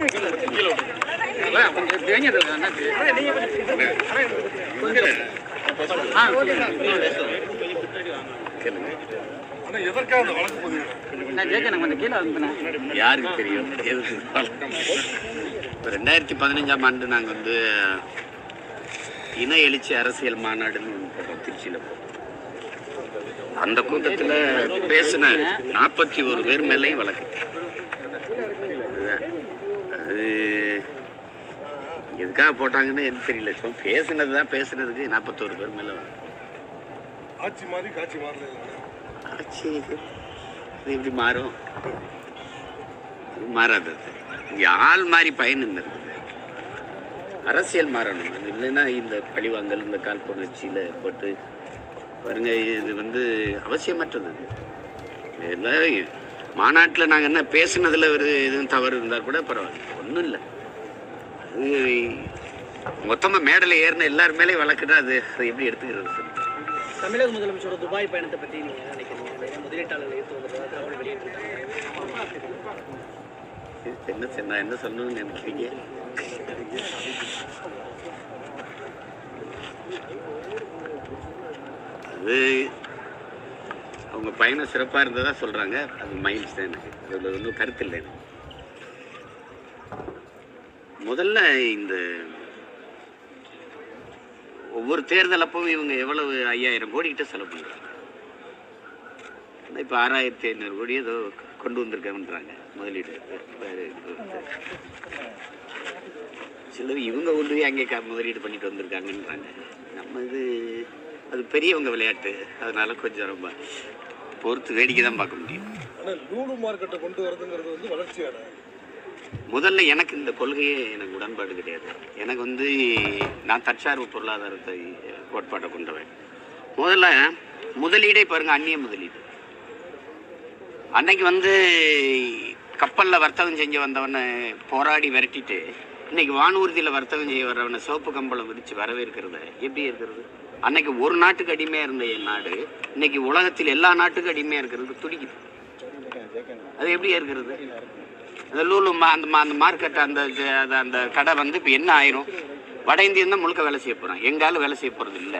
எதற்காக அந்த வழக்கு பதிவு யாருக்கு தெரியும் எதுக்கு இப்போ ரெண்டாயிரத்தி பதினஞ்சாம் ஆண்டு நாங்கள் வந்து இன எழுச்சி அரசியல் மாநாடுன்னு ஒன்று போட்டோம் திருச்சியில் போட்டோம் அந்த கூட்டத்தில் பேசின நாற்பத்தி ஒரு பேர் மேலேயும் வழக்கு அதுதான். அது எதுக்காக போட்டாங்கன்னு எனக்கு தெரியல சும்மா பேசுனது தான் பேசுனதுக்கு நாற்பத்தோரு பேர் மேலே வழக்கு ஆட்சி மாறி காட்சி மாறல ஆட்சி இது எப்படி மாறும் அது மாறாது அது. இங்க ஆள் மாறி பயன் என்ன இருக்குது அரசியல் மாறணும் அது இல்லைன்னா இந்த பழிவாங்கல் இந்த காழ்ப்புணர்ச்சியில் போட்டு பாருங்க இது வந்து அவசியமற்றது இது எல்லாம் மாநாட்டில் நாங்கள் என்ன பேசுனதில் ஒரு எதுவும் தவறு இருந்தால் கூட பரவாயில்ல ஒன்றும் இல்லை அது மொத்தமாக மேடையில் ஏறின எல்லார் மேலேயும் வழக்குனா அது அது எப்படி எடுத்துக்கிறது சொல்லுங்க தமிழக முதலமைச்சரோட துபாய் பயணத்தை பற்றி நீங்க என்ன நினைக்கிறீங்க நிறைய முதலீட்டாளர்கள் எடுத்து வந்ததாக தகவல் வெளியிட்டிருக்காங்க என்ன சரி, நான் என்ன சொல்லணும்னு நினைக்கிறீங்க அது அவங்க பயணம் சிறப்பாக இருந்ததா சொல்கிறாங்க அது மைல்ஸ் தான் எனக்கு அதில் ஒன்றும் கருத்து இல்லை எனக்கு முதல்ல இந்த ஒவ்வொரு தேர்தல் அப்பவும் இவங்க எவ்வளவு ஐயாயிரம் கோடி கிட்ட செலவு பண்ணுறாங்க இப்போ ஆறாயிரத்தி ஐநூறு கோடி ஏதோ கொண்டு வந்திருக்காங்கன்றாங்க முதலீடு வேறு இது. சிலர் இவங்க கொண்டு போய் அங்கே க- முதலீடு பண்ணிட்டு வந்திருக்காங்கன்றாங்க நம்ம இது அது பெரியவங்க விளையாட்டு அதனால கொஞ்சம் ரொம்ப பொறுத்து வேடிக்கை தான் பார்க்க முடியும் ஆனா லூலு மார்க்கெட்டை கொண்டு வரதுங்கிறது வந்து வளர்ச்சியான முதல்ல எனக்கு இந்த கொள்கையே எனக்கு உடன்பாடு கிடையாது எனக்கு வந்து நான் தற்சார்பு பொருளாதாரத்தை கோட்பாட்டை கொண்டவன் முதல்ல முதலீடே பாருங்க அந்நிய முதலீடு அன்னைக்கு வந்து கப்பலில் வர்த்தகம் செஞ்சு வந்தவனை போராடி விரட்டிட்டு இன்னைக்கு வானூர்தியில் வர்த்தகம் செய்ய வர்றவனை சிவப்பு கம்பளம் விரித்து வரவேற்கிறத எப்படி இருக்கிறது அன்னைக்கு ஒரு நாட்டுக்கு அடிமையாக இருந்த என் நாடு இன்னைக்கு உலகத்தில் எல்லா நாட்டுக்கும் அடிமையாக இருக்கிறதுக்கு துடிக்குது அது எப்படி இருக்கிறது அந்த லூலு மா அந்த மா- அந்த மார்க்கெட் அந்த ஜ- அது- அந்த கடை வந்து இப்போ என்ன ஆயிரும் வட இந்தியன் தான் முழுக்க வேலை செய்ய போகிறான் எங்காலும் வேலை செய்ய போகிறது இல்லை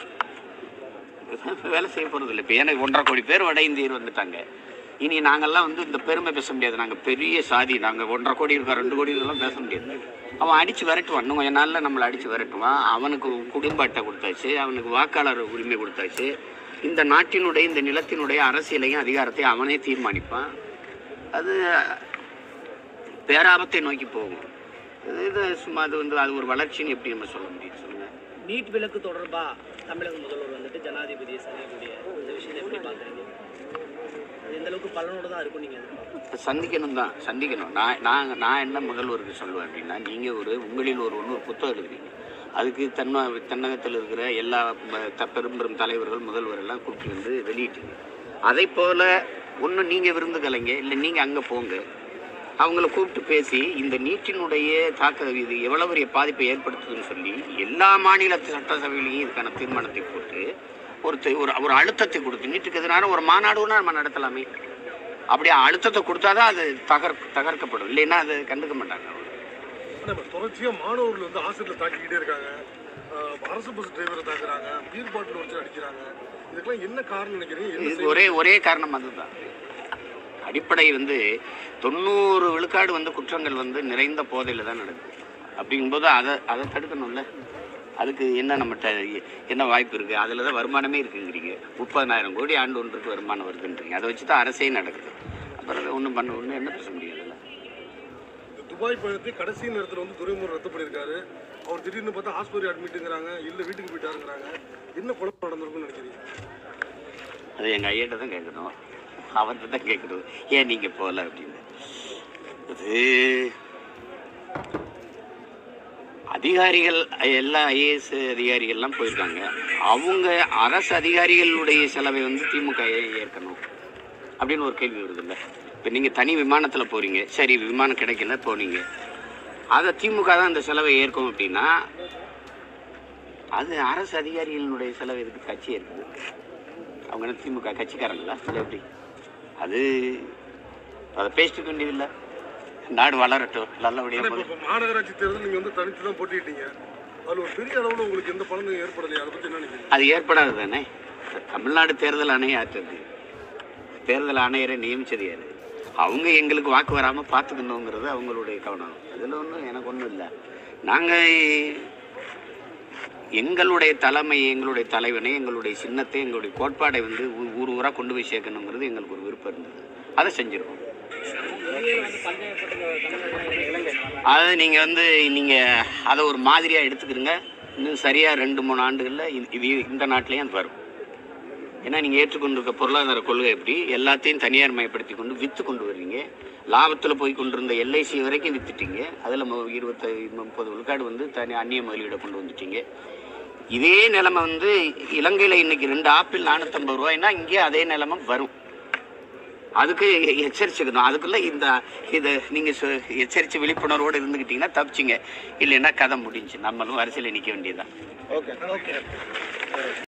வேலை செய்ய போகிறது இல்லை இப்போ எனக்கு ஒன்றரை கோடி பேர் வட இந்தியர் வந்துட்டாங்க இனி நாங்கள்லாம் வந்து இந்த பெருமை பேச முடியாது நாங்கள் பெரிய சாதி நாங்கள் ஒன்றரை கோடி இருக்கோம் ரெண்டு கோடி இருக்கோம் பேச முடியாது அவன் அடித்து விரட்டுவான் இன்னும் கொஞ்ச நாளில் நம்மளை அடித்து விரட்டுவான் அவனுக்கு குடும்ப அட்டை கொடுத்தாச்சு அவனுக்கு வாக்காளர் உரிமை கொடுத்தாச்சு இந்த நாட்டினுடைய இந்த நிலத்தினுடைய அரசியலையும் அதிகாரத்தையும் அவனே தீர்மானிப்பான் அது பேராபத்தை நோக்கி போகும் இது- இது சும்மா அது வந்து அது ஒரு வளர்ச்சின்னு எப்படி நம்ம சொல்ல முடியும் சொல்லுங்க நீட் விலக்கு தொடர்பா தமிழக முதல்வர் வந்துட்டு ஜனாதிபதியை சந்திக்கக்கூடிய இந்த விஷயத்தை எப்படி பார்க்குறீங்க அது எந்த அளவுக்கு பலனோட தான் இருக்கும் நீங்க எதிர்பார்க்கறீங்க? சந்திக்கணும் தான் சந்திக்கணும் நான் நான் நான் என்ன முதல்வருக்கு சொல்லுவேன் அப்படின்னா நீங்கள் ஒரு உங்களில் ஒரு ஒன்று ஒரு புத்தகம் எழுதுறீங்க அதுக்கு தன்ன தென்னகத்தில் இருக்கிற எல்லா ம- த- பெரும் பெரும் தலைவர்கள் முதல்வர் எல்லாம் கூப்பிட்டு வந்து வெளியிட்டீங்க அதை போல் ஒன்று நீங்கள் விருந்து கலைங்க இல்லை நீங்கள் அங்கே போங்க அவங்கள கூப்பிட்டு பேசி இந்த நீட்டினுடைய தாக்க இது எவ்வளோ பெரிய பாதிப்பை ஏற்படுத்துதுன்னு சொல்லி எல்லா மாநில சட்டசபையிலையும் இதுக்கான தீர்மானத்தை போட்டு ஒரு தி- ஒரு ஒரு அழுத்தத்தை கொடுத்து நீட்டுக்கு எதிரான ஒரு மாநாடுன்னா நம்ம நடத்தலாமே அப்படி அழுத்தத்தை கொடுத்தாதான் அது தகர் தகர்க்கப்படும் இல்லைன்னா அது கண்டுக்க மாட்டாங்க ஆனா இப்ப தொடர்ச்சியா மாணவர்கள் வந்து ஆசிரியர் தாக்கிக்கிட்டே இருக்காங்க ஆஹ் அரசு பஸ் டிரைவரை தாக்குறாங்க பீர் பாட்டில் வச்சு அடிக்கிறாங்க இதுக்கெல்லாம் என்ன காரணம் நினைக்கிறீங்க என்ன இதுக்கு ஒரே ஒரே காரணம் அதுதான் அடிப்படை வந்து தொண்ணூறு விழுக்காடு வந்து குற்றங்கள் வந்து நிறைந்த போதையில் தான் நடக்குது அப்படிங்கும்போது அதை அதை தடுக்கணும்ல அதுக்கு என்ன நம்மகிட்ட என்ன வாய்ப்பு இருக்குது அதில் தான் வருமானமே இருக்குங்கிறீங்க முப்பதனாயிரம் கோடி ஆண்டு ஒன்றுக்கு வருமானம் வருதுன்றீங்க அதை வச்சு தான் அரசே நடக்குது அப்புறம் ஒன்றும் பண்ண ஒன்றும் என்ன பேச முடியாதுல்ல இந்த துபாய் பயணத்தை கடைசி நேரத்தில் வந்து துறைமுகம் ரத்து பண்ணியிருக்காரு அவர் திடீர்னு பார்த்தா ஹாஸ்பிட்டல் அட்மிட்டுங்கிறாங்க இல்லை வீட்டுக்கு போயிட்டாருங்கிறாங்க என்ன குழப்பம் நடந்திருக்கும்னு நினைக்கிறீங்க அது எங்கள் ஐயாட்ட தான் கேட்கணும் அவர்கிட்ட தான் கேட்கணும் ஏன் நீங்கள் போகல அப்படின்னு அது அதிகாரிகள் எல்லா ஐஏஎஸ் அதிகாரிகள்லாம் போயிருக்காங்க அவங்க அரசு அதிகாரிகளுடைய செலவை வந்து திமுக ஏன் ஏற்கணும் அப்படின்னு ஒரு கேள்வி வருது இல்லை இப்போ நீங்கள் தனி விமானத்தில் போகிறீங்க சரி விமானம் கிடைக்கல போனீங்க அதை திமுக தான் அந்த செலவை ஏற்கும் அப்படின்னா அது அரசு அதிகாரிகளினுடைய செலவு எதுக்கு கட்சி இருக்குது அவங்க என்ன திமுக கட்சிக்காரங்களா இல்லை எப்படி அது அதை பேசிட்டு வேண்டியதில்லை நாடு வளரட்டும் நல்லபடியாக ஆனா இப்ப இப்ப மாநகராட்சி தேர்தல் நீங்க வந்து தனித்து தான் போட்டிட்டீங்க அதுல ஒரு பெரிய அளவுல உங்களுக்கு எந்த பலனும் ஏற்படலையா அதை பத்தி என்ன நினைக்கிறீங்க அது ஏற்படாது தானே தமிழ்நாடு தேர்தல் ஆணையம் ஆற்றுறது தேர்தல் ஆணையரை நியமிச்சது யாரு அவங்க எங்களுக்கு வாக்கு வராமல் பார்த்துக்கணுங்கிறது அவங்களுடைய கவனம் இதில் ஒன்றும் எனக்கு ஒன்றும் இல்லை நாங்கள் எங்களுடைய தலைமை எங்களுடைய தலைவனை எங்களுடைய சின்னத்தை எங்களுடைய கோட்பாடை வந்து ஊ- ஊர் ஊராக கொண்டு போய் சேர்க்கணுங்கிறது எங்களுக்கு ஒரு விருப்பம் இருந்தது அதை செஞ்சிருக்கோம் அது நீங்கள் வந்து நீங்கள் அதை ஒரு மாதிரியாக எடுத்துக்கிறீங்க இன்னும் சரியாக ரெண்டு மூணு ஆண்டுகளில் இது இது இந்த நாட்டிலையும் அது வரும் ஏன்னா நீங்கள் ஏற்றுக்கொண்டிருக்க பொருளாதார கொள்கை எப்படி எல்லாத்தையும் தனியார் மயப்படுத்தி கொண்டு விற்று கொண்டு வர்றீங்க லாபத்தில் போய் கொண்டிருந்த எல்ஐசி வரைக்கும் விற்றுட்டீங்க அதில் இருபத்தி முப்பது விழுக்காடு வந்து தனி அந்நிய முதலீடை கொண்டு வந்துட்டீங்க இதே நிலைமை வந்து இலங்கையில் இன்னைக்கு ரெண்டு ஆப்பிள் நானூற்றம்பது ரூபாய்னா இங்கே அதே நிலைமை வரும் அதுக்கு எ- எச்சரிச்சுக்கணும் அதுக்குள்ள இந்த இதை நீங்கள் சொ எச்சரித்து விழிப்புணர்வோடு இருந்துக்கிட்டீங்கன்னா தப்பிச்சிங்க இல்லைன்னா கதை முடிஞ்சு நம்மளும் அரசியலில் நிற்க வேண்டியதுதான் ஓகே ஓகே